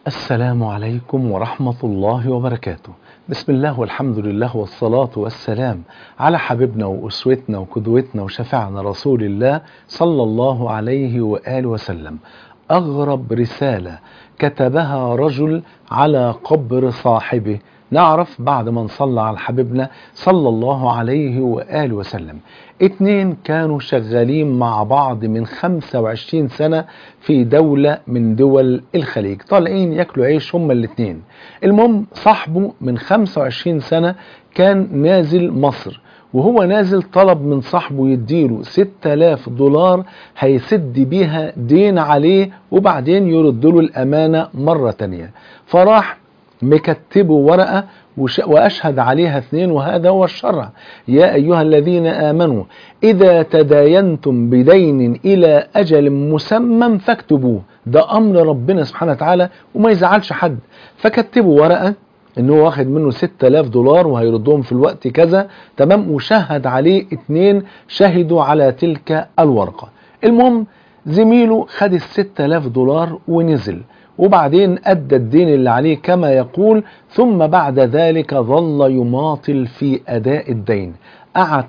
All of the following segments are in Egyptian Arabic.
السلام عليكم ورحمة الله وبركاته بسم الله والحمد لله والصلاة والسلام على حبيبنا وأسوتنا وقدوتنا وشفعنا رسول الله صلى الله عليه وآله وسلم أغرب رسالة كتبها رجل على قبر صاحبه نعرف بعد ما نصلى على حبيبنا صلى الله عليه وآله وسلم اتنين كانوا شغالين مع بعض من 25 سنة في دولة من دول الخليج طالعين ياكلوا عيش هما الاتنين المهم صاحبه من 25 سنة كان نازل مصر وهو نازل طلب من صاحبه يديله 6000 دولار هيسد بيها دين عليه وبعدين يرد له الأمانة مرة تانية فراح مكتبه ورقة وأشهد عليها اثنين وهذا هو الشرع يا أيها الذين آمنوا إذا تداينتم بدين إلى أجل مسمى فاكتبوه ده أمر ربنا سبحانه وتعالى وما يزعلش حد فكتبوا ورقة ان هو واخد منه 6000 دولار وهيردهم في الوقت كذا تمام وشهد عليه اتنين شهدوا على تلك الورقة المهم زميله خد ال 6000 دولار ونزل وبعدين أدى الدين اللي عليه كما يقول ثم بعد ذلك ظل يماطل في أداء الدين قعد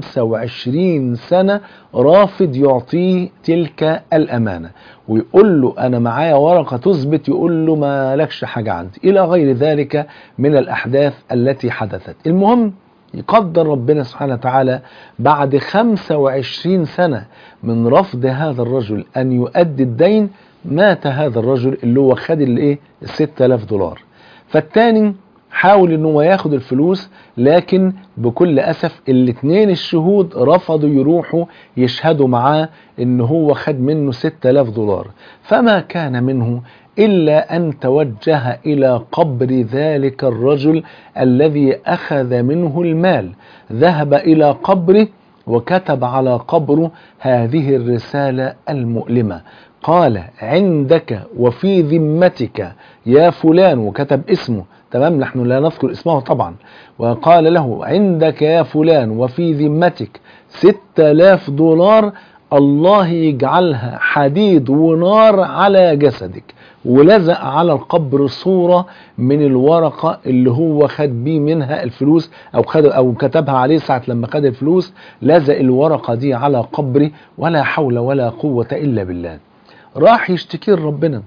25 سنة رافض يعطيه تلك الأمانة ويقول له أنا معايا ورقة تثبت يقول له ما لكش حاجة عندي إلى غير ذلك من الأحداث التي حدثت المهم يقدر ربنا سبحانه وتعالى بعد 25 سنة من رفض هذا الرجل أن يؤدي الدين مات هذا الرجل اللي هو خد الايه ال 6000 دولار فالتاني حاول ان هو ياخد الفلوس لكن بكل اسف الاثنين الشهود رفضوا يروحوا يشهدوا معاه ان هو خد منه 6000 دولار فما كان منه الا ان توجه الى قبر ذلك الرجل الذي اخذ منه المال ذهب الى قبره وكتب على قبره هذه الرساله المؤلمه قال عندك وفي ذمتك يا فلان وكتب اسمه تمام نحن لا نذكر اسمه طبعا وقال له عندك يا فلان وفي ذمتك ستة آلاف دولار الله يجعلها حديد ونار على جسدك ولزق على القبر صورة من الورقة اللي هو خد بيه منها الفلوس أو, خد أو كتبها عليه ساعة لما خد الفلوس لزق الورقة دي على قبري ولا حول ولا قوة إلا بالله راح يشتكي ربنا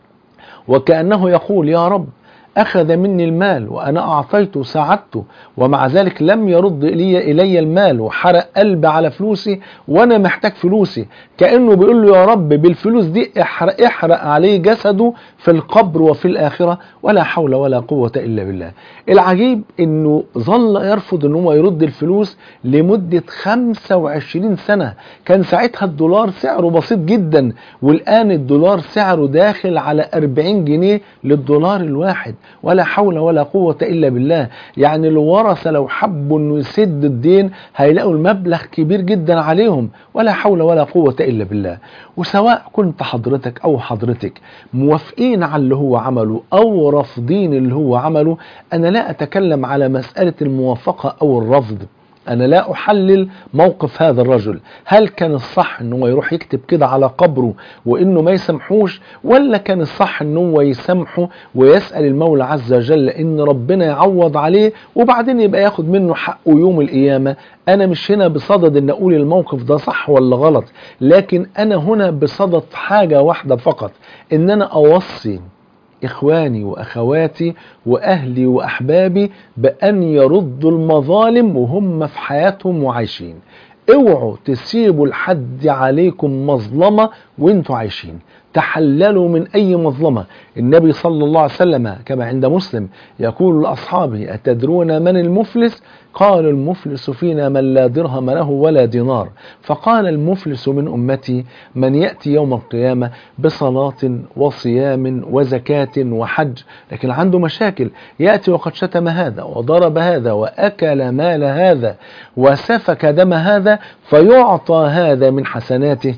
وكأنه يقول يا رب أخذ مني المال وأنا أعطيته ساعدته ومع ذلك لم يرد إلي, إلي المال وحرق قلبي على فلوسي وأنا محتاج فلوسي كأنه بيقول له يا رب بالفلوس دي احرق, احرق عليه جسده في القبر وفي الآخرة ولا حول ولا قوة إلا بالله العجيب أنه ظل يرفض أنه هو يرد الفلوس لمدة 25 سنة كان ساعتها الدولار سعره بسيط جدا والآن الدولار سعره داخل على 40 جنيه للدولار الواحد ولا حول ولا قوة إلا بالله يعني الورثة لو حبوا أنه يسد الدين هيلاقوا المبلغ كبير جدا عليهم ولا حول ولا قوة إلا بالله وسواء كنت حضرتك أو حضرتك موافقين على اللي هو عمله أو رافضين اللي هو عمله أنا لا أتكلم على مسألة الموافقة أو الرفض أنا لا أحلل موقف هذا الرجل هل كان الصح أنه يروح يكتب كده على قبره وأنه ما يسامحوش ولا كان الصح أنه يسامحه ويسأل المولى عز وجل أن ربنا يعوض عليه وبعدين يبقى ياخد منه حقه يوم القيامة أنا مش هنا بصدد أن أقول الموقف ده صح ولا غلط لكن أنا هنا بصدد حاجة واحدة فقط أن أنا أوصي إخواني وأخواتي وأهلي وأحبابي بأن يردوا المظالم وهم في حياتهم وعايشين اوعوا تسيبوا لحد عليكم مظلمة وانتوا عايشين تحللوا من أي مظلمة النبي صلى الله عليه وسلم كما عند مسلم يقول لأصحابه أتدرون من المفلس قال المفلس فينا من لا درهم له ولا دينار فقال المفلس من أمتي من يأتي يوم القيامة بصلاة وصيام وزكاة وحج لكن عنده مشاكل يأتي وقد شتم هذا وضرب هذا وأكل مال هذا وسفك دم هذا فيعطى هذا من حسناته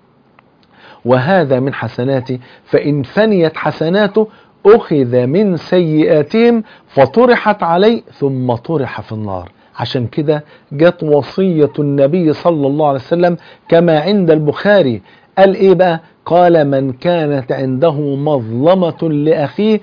وهذا من حسناته فإن فنيت حسناته أخذ من سيئاتهم فطرحت عليه ثم طرح في النار عشان كده جت وصية النبي صلى الله عليه وسلم كما عند البخاري قال ايه بقى قال من كانت عنده مظلمة لأخيه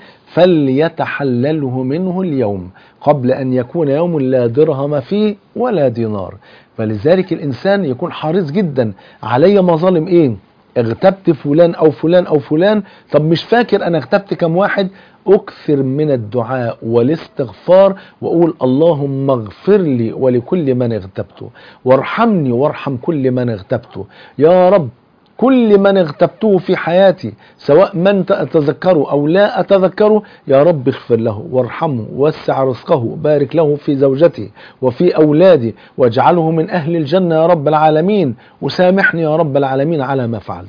فليتحلله منه اليوم قبل أن يكون يوم لا درهم فيه ولا دينار فلذلك الإنسان يكون حريص جدا علي مظالم إيه اغتبت فلان أو فلان أو فلان طب مش فاكر أنا اغتبت كم واحد أكثر من الدعاء والاستغفار وأقول اللهم اغفر لي ولكل من اغتبته وارحمني وارحم كل من اغتبته يا رب كل من اغتبته في حياتي سواء من أتذكره أو لا أتذكره يا رب اغفر له وارحمه وسع رزقه بارك له في زوجته وفي أولادي واجعله من أهل الجنة يا رب العالمين وسامحني يا رب العالمين على ما فعلت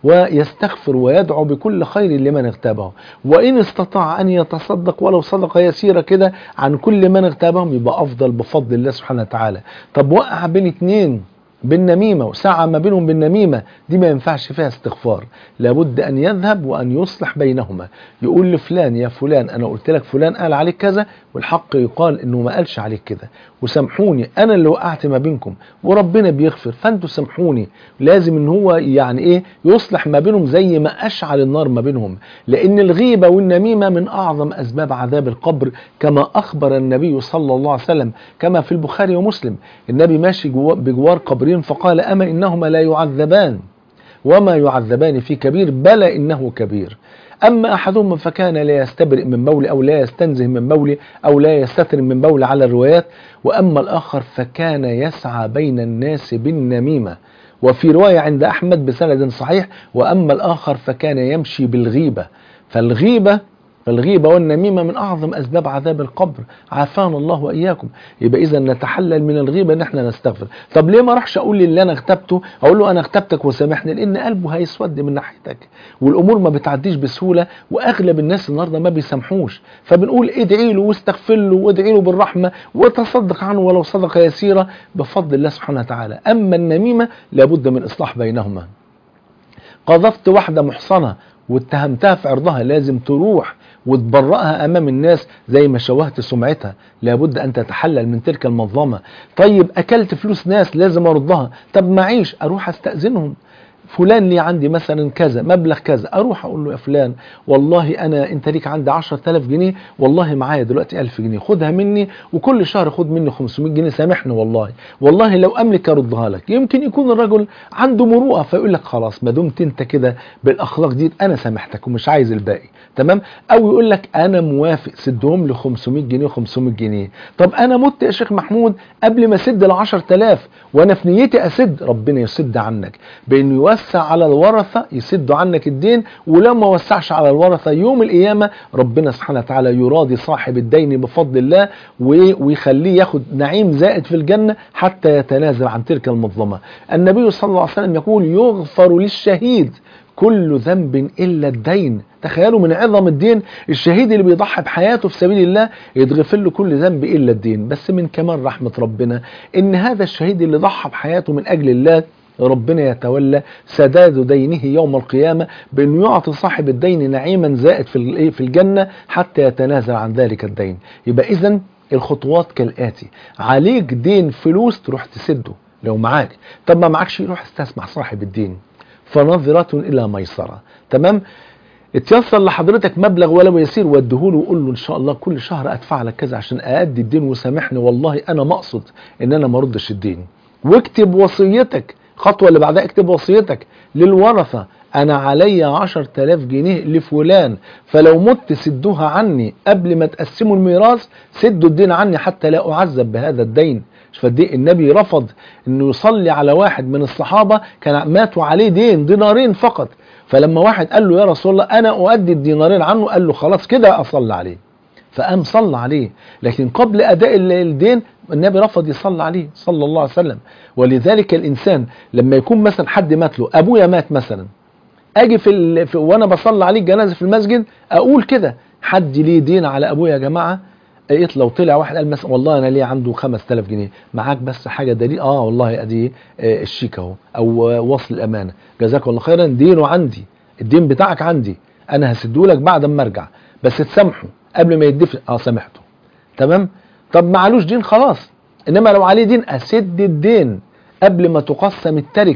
ويستغفر ويدعو بكل خير لمن اغتابه وإن استطاع أن يتصدق ولو صدقة يسيرة كده عن كل من اغتابهم يبقى أفضل بفضل الله سبحانه وتعالى طب وقع بين اتنين بالنميمة وسعى ما بينهم بالنميمة دي ما ينفعش فيها استغفار لابد أن يذهب وأن يصلح بينهما يقول لفلان يا فلان أنا قلت لك فلان قال عليك كذا والحق يقال إنه ما قالش عليك كده وسامحوني أنا اللي وقعت ما بينكم وربنا بيغفر فأنتوا سامحوني لازم إن هو يعني إيه يصلح ما بينهم زي ما أشعل النار ما بينهم لأن الغيبة والنميمة من أعظم أسباب عذاب القبر كما أخبر النبي صلى الله عليه وسلم كما في البخاري ومسلم النبي ماشي جوا بجوار قبرين فقال أما إنهما لا يعذبان وما يعذبان في كبير بلى إنه كبير أما أحدهما فكان لا يستبرئ من بول أو لا يستنزه من بول أو لا يستتر من بول على الروايات وأما الآخر فكان يسعى بين الناس بالنميمة وفي رواية عند أحمد بسند صحيح وأما الآخر فكان يمشي بالغيبة فالغيبة فالغيبة والنميمة من أعظم أسباب عذاب القبر عافانا الله وإياكم يبقى إذا نتحلل من الغيبة إن إحنا نستغفر طب ليه ما راحش أقول للي أنا اغتبته أقول له أنا اغتبتك وسامحني لأن قلبه هيسود من ناحيتك والأمور ما بتعديش بسهولة وأغلب الناس النهاردة ما بيسامحوش فبنقول ادعي له واستغفر له وادعي له بالرحمة وتصدق عنه ولو صدقة يسيرة بفضل الله سبحانه وتعالى أما النميمة لابد من إصلاح بينهما قذفت واحدة محصنة واتهمتها في عرضها لازم تروح وتبرأها أمام الناس زي ما شوهت سمعتها لابد أن تتحلل من تلك المظلمة طيب أكلت فلوس ناس لازم أردها طب معيش أروح أستأذنهم فلان لي عندي مثلا كذا مبلغ كذا اروح اقول له يا فلان والله انا انت ليك عندي 10000 جنيه والله معايا دلوقتي 1000 جنيه خدها مني وكل شهر خد مني 500 جنيه سامحني والله والله لو املك اردها لك يمكن يكون الرجل عنده مروءه فيقول لك خلاص ما دمت انت كده بالاخلاق دي انا سامحتك ومش عايز الباقي تمام او يقول لك انا موافق سدهم ل 500 جنيه و500 جنيه طب انا مت يا شيخ محمود قبل ما اسد ال 10000 وانا في نيتي اسد ربنا يسد عنك بانه يوسع على الورثه يسدوا عنك الدين ولو ما وسعش على الورثه يوم القيامه ربنا سبحانه وتعالى يراضي صاحب الدين بفضل الله ويخليه ياخد نعيم زائد في الجنه حتى يتنازل عن تلك المظلمه النبي صلى الله عليه وسلم يقول يغفر للشهيد كل ذنب الا الدين تخيلوا من عظم الدين الشهيد اللي بيضحي بحياته في سبيل الله يتغفر له كل ذنب الا الدين بس من كمال رحمه ربنا ان هذا الشهيد اللي ضحى بحياته من اجل الله ربنا يتولى سداد دينه يوم القيامة بأنه يعطي صاحب الدين نعيما زائد في في الجنة حتى يتنازل عن ذلك الدين يبقى إذا الخطوات كالآتي عليك دين فلوس تروح تسده لو معاك طب ما معكش يروح استسمع صاحب الدين فنظرة إلى ميسرة تمام اتيسر لحضرتك مبلغ ولو يسير وديهوله وقول له ان شاء الله كل شهر ادفع لك كذا عشان اادي الدين وسامحني والله انا مقصد ان انا ما اردش الدين واكتب وصيتك الخطوة اللي بعدها اكتب وصيتك للورثة أنا علي عشر تلاف جنيه لفلان فلو مت سدوها عني قبل ما تقسموا الميراث سدوا الدين عني حتى لا أعذب بهذا الدين فدي النبي رفض انه يصلي على واحد من الصحابة كان ماتوا عليه دين دينارين فقط فلما واحد قال له يا رسول الله انا اؤدي الدينارين عنه قال له خلاص كده اصلي عليه فقام صلى عليه لكن قبل اداء الدين النبي رفض يصلى عليه صلى الله عليه وسلم ولذلك الانسان لما يكون مثلا حد مات له ابويا مات مثلا اجي في, ال... في وانا بصلي عليه الجنازه في المسجد اقول كده حد ليه دين على ابويا يا جماعه لقيت لو طلع واحد قال مثلا والله انا ليه عنده 5000 جنيه معاك بس حاجه دليل اه والله ادي آه الشيك اهو او وصل الامانه جزاك الله خيرا دينه عندي الدين بتاعك عندي انا هسده لك بعد ما ارجع بس تسامحه قبل ما يدفن اه سامحته تمام طب معلوش دين خلاص انما لو عليه دين اسد الدين قبل ما تقسم التركه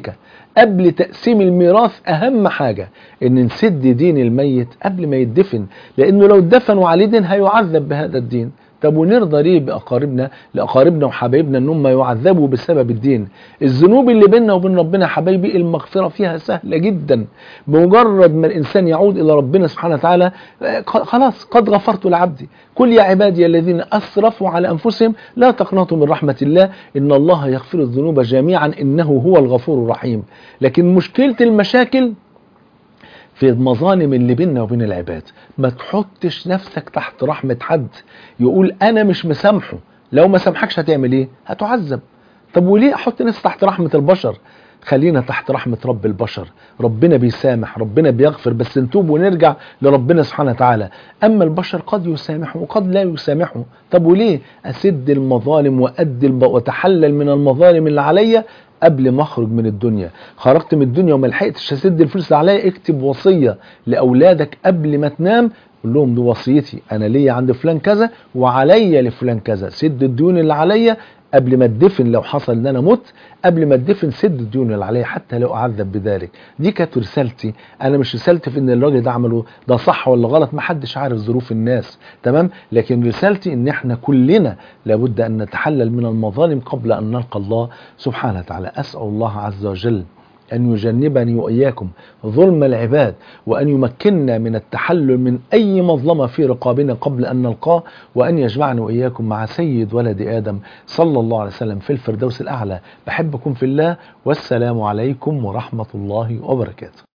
قبل تقسيم الميراث اهم حاجة ان نسد دين الميت قبل ما يدفن لانه لو دفن وعليه دين هيعذب بهذا الدين طب ونرضى ليه باقاربنا لاقاربنا وحبايبنا ان هم يعذبوا بسبب الدين الذنوب اللي بيننا وبين ربنا حبايبي المغفره فيها سهله جدا بمجرد ما الانسان يعود الى ربنا سبحانه وتعالى خلاص قد غفرت لعبدي كل يا عبادي الذين اسرفوا على انفسهم لا تقنطوا من رحمه الله ان الله يغفر الذنوب جميعا انه هو الغفور الرحيم لكن مشكله المشاكل في المظالم اللي بيننا وبين العباد ما تحطش نفسك تحت رحمة حد يقول أنا مش مسامحه لو ما سامحكش هتعمل إيه هتعذب طب وليه أحط نفسي تحت رحمة البشر خلينا تحت رحمة رب البشر ربنا بيسامح ربنا بيغفر بس نتوب ونرجع لربنا سبحانه وتعالى أما البشر قد يسامحوا وقد لا يسامحوا طب وليه أسد المظالم وأدي الب... وتحلل من المظالم اللي عليا قبل ما اخرج من الدنيا خرجت من الدنيا وما لحقتش اسد الفلوس اللي عليا اكتب وصيه لاولادك قبل ما تنام قول لهم دي وصيتي انا ليا عند فلان كذا وعليا لفلان كذا سد الديون اللي عليا قبل ما اتدفن لو حصل ان انا مت قبل ما اتدفن سد الديون اللي عليا حتى لو اعذب بذلك دي كانت رسالتي انا مش رسالتي في ان الراجل ده عمله ده صح ولا غلط ما حدش عارف ظروف الناس تمام لكن رسالتي ان احنا كلنا لابد ان نتحلل من المظالم قبل ان نلقى الله سبحانه وتعالى اسال الله عز وجل أن يجنبني وإياكم ظلم العباد وأن يمكننا من التحلل من أي مظلمة في رقابنا قبل أن نلقاه وأن يجمعني وإياكم مع سيد ولد آدم صلى الله عليه وسلم في الفردوس الأعلى بحبكم في الله والسلام عليكم ورحمة الله وبركاته